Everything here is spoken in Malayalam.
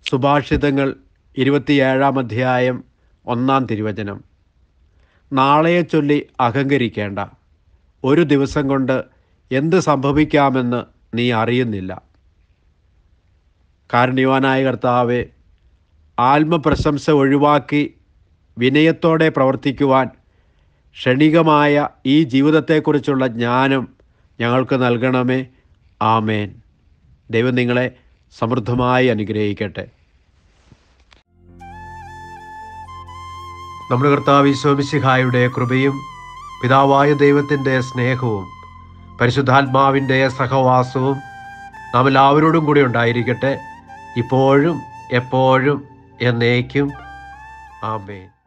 സുഭാഷിതങ്ങൾ ഇരുപത്തിയേഴാം അധ്യായം ഒന്നാം തിരുവചനം നാളെയെ ചൊല്ലി അഹങ്കരിക്കേണ്ട ഒരു ദിവസം കൊണ്ട് എന്ത് സംഭവിക്കാമെന്ന് നീ അറിയുന്നില്ല കാരുണ്യവാനായ കർത്താവെ ആത്മപ്രശംസ ഒഴിവാക്കി വിനയത്തോടെ പ്രവർത്തിക്കുവാൻ ക്ഷണികമായ ഈ ജീവിതത്തെക്കുറിച്ചുള്ള ജ്ഞാനം ഞങ്ങൾക്ക് നൽകണമേ ആമേൻ ദൈവം നിങ്ങളെ സമൃദ്ധമായി അനുഗ്രഹിക്കട്ടെ നമ്മുടെ കർത്താവ് ഈശോമിശിഹായുടെ കൃപയും പിതാവായ ദൈവത്തിൻ്റെ സ്നേഹവും പരിശുദ്ധാത്മാവിൻ്റെ സഹവാസവും നാം എല്ലാവരോടും കൂടി ഉണ്ടായിരിക്കട്ടെ ഇപ്പോഴും എപ്പോഴും എന്നേക്കും ആമേൻ